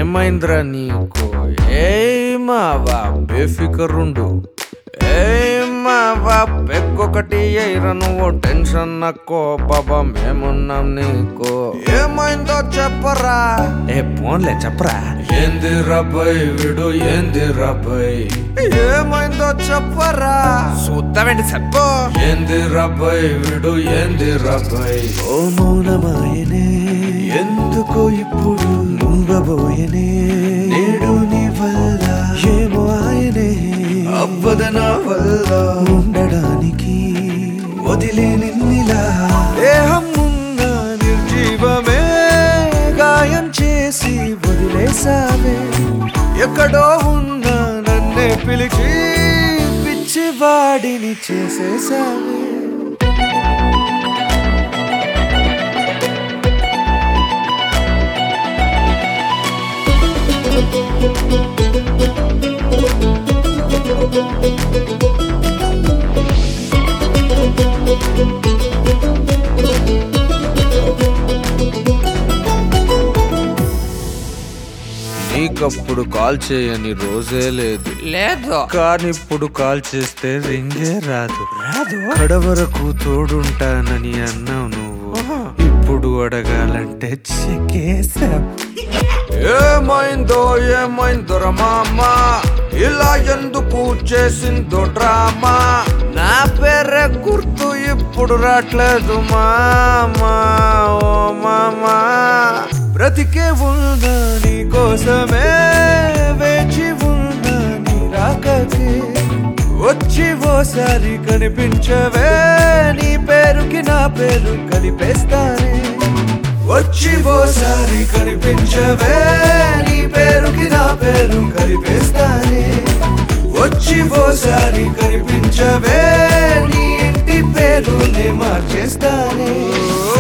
ఏమైందిరా నీకు ఏమావా బేఫికరుండు ఏమావా పెక్కొకటి ఎయిరా నువ్వు టెన్షన్ నక్కో బాబా మేమున్నాం నీకు ఏమైందో చెప్పరా ఏ పోన్లే చెప్పరా ఏంది రబ్బయ్ విడు ఏంది రబ్బయ్ ఏమైందో చెప్పరా చూద్దామేంటి చెప్పు ఏంది రబ్బయ్ విడు ఏంది రబ్బయ్ ఓ మౌనమాయనే ఎందుకో ఇప్పుడు మూగబోయనే నేడు నీ వల్ల ఏమో ఆయనే అవ్వద నా వల్ల ఉండడానికి వదిలే నిన్నిలా దేహం ఉన్న నిర్జీవమే గాయం చేసి వదిలేసావే ఎక్కడో ఉన్న నన్నే పిలిచి పిచ్చివాడిని చేసేసావే నీకప్పుడు కాల్ చేయని రోజే లేదు లేదు కానీ ఇప్పుడు కాల్ చేస్తే రింగే రాదు రాదు కడవరకు తోడుంటానని అన్నావు నువ్వు ఇప్పుడు అడగాలంటే చెక్కేసావు ఏమైందో ఏమైందో మామ ఇలా ఎందుకు చేసిందో డ్రామా నా పేరే గుర్తు ఇప్పుడు రావట్లేదు మామా ఓ మామా బ్రతికే ఉన్నా నీ కోసమే వేచి ఉన్నా నీ రాకకే వచ్చి ఓసారి కనిపించవే నీ పేరుకి నా పేరు కలిపేస్తానే వచ్చి ఓసారి కనిపించవే నీ పేరుకి నా పేరు కలిపేస్తానే వచ్చి ఓసారి కనిపించవే నీ ఇంటి పేరు నే మార్చేస్తానే